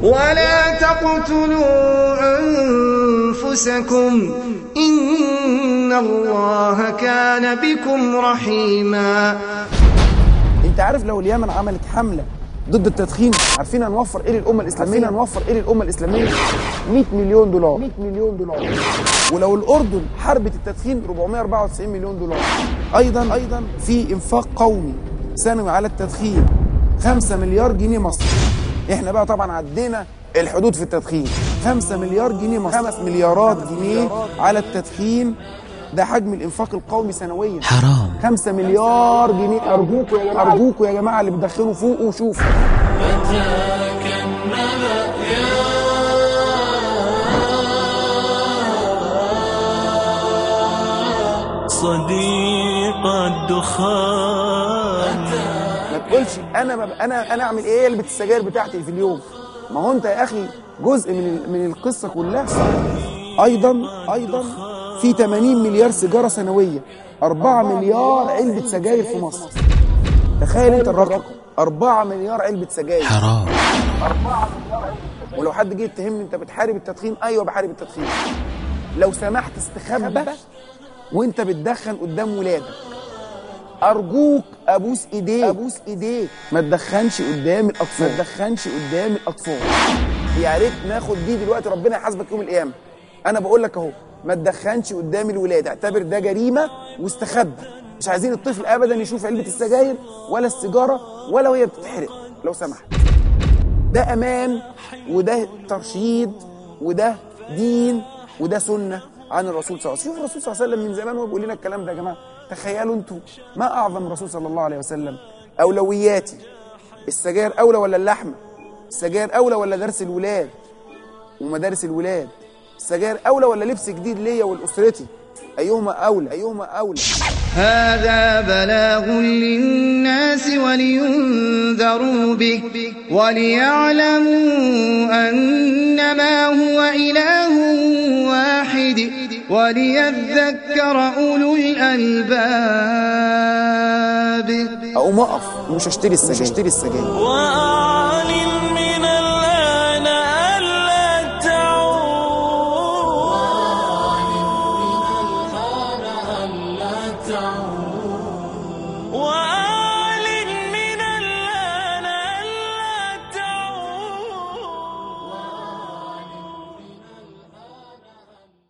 ولا تقتلوا أنفسكم إن الله كان بكم رحيما انت عارف لو اليمن عملت حمله ضد التدخين عارفين هنوفر ايه للامه الاسلاميه عارفين هنوفر ايه للامه الاسلاميه 100 مليون دولار 100 مليون دولار ولو الاردن حربت التدخين 494 مليون دولار ايضا ايضا في انفاق قومي سنوي على التدخين 5 مليار جنيه مصري احنا بقى طبعا عدينا الحدود في التدخين 5 مليار جنيه مصري 5 مليارات جنيه على التدخين ده حجم الانفاق القومي سنويا حرام 5 مليار جنيه ارجوكوا يا جماعه ارجوكوا يا جماعه اللي بتدخنوا فوقوا وشوفوا صديق الدخان ما تقولش انا ما انا انا اعمل ايه علبه السجاير بتاعتي في اليوم ما هو انت يا اخي جزء من ال- من القصه كلها ايضا ايضا في 80 مليار سيجاره سنويه 4 مليار علبه سجاير في مصر تخيل انت الرقم 4 مليار علبه سجاير حرام ولو حد جه يتهمني انت بتحارب التدخين ايوه بحارب التدخين لو سمحت استخبى وانت بتدخن قدام ولادك ارجوك ابوس ايديك ابوس ايديك ما تدخنش قدام الاطفال ما تدخنش قدام الاطفال يا ريت ناخد دي دلوقتي ربنا يحاسبك يوم القيامه انا بقول لك اهو ما تدخنش قدام الولاد اعتبر ده جريمه واستخبى مش عايزين الطفل ابدا يشوف علبه السجاير ولا السيجاره ولا وهي بتتحرق لو سمحت ده امان وده ترشيد وده دين وده سنه عن الرسول صلى الله عليه وسلم شوف الرسول صلى الله عليه وسلم من زمان وهو بيقول لنا الكلام ده يا جماعه تخيلوا انتوا ما اعظم الرسول صلى الله عليه وسلم اولوياتي السجاير اولى ولا اللحمه السجاير اولى ولا درس الولاد ومدارس الولاد السجاير اولى ولا لبس جديد ليا ولاسرتي ايهما اولى ايهما اولى هذا بلاغ للناس ولينذروا به وليعلموا أنما هو إله واحد وليذكر أولو الألباب اقوم اقف ومش هشتري السجاير مش هشتري السجاير وأعلي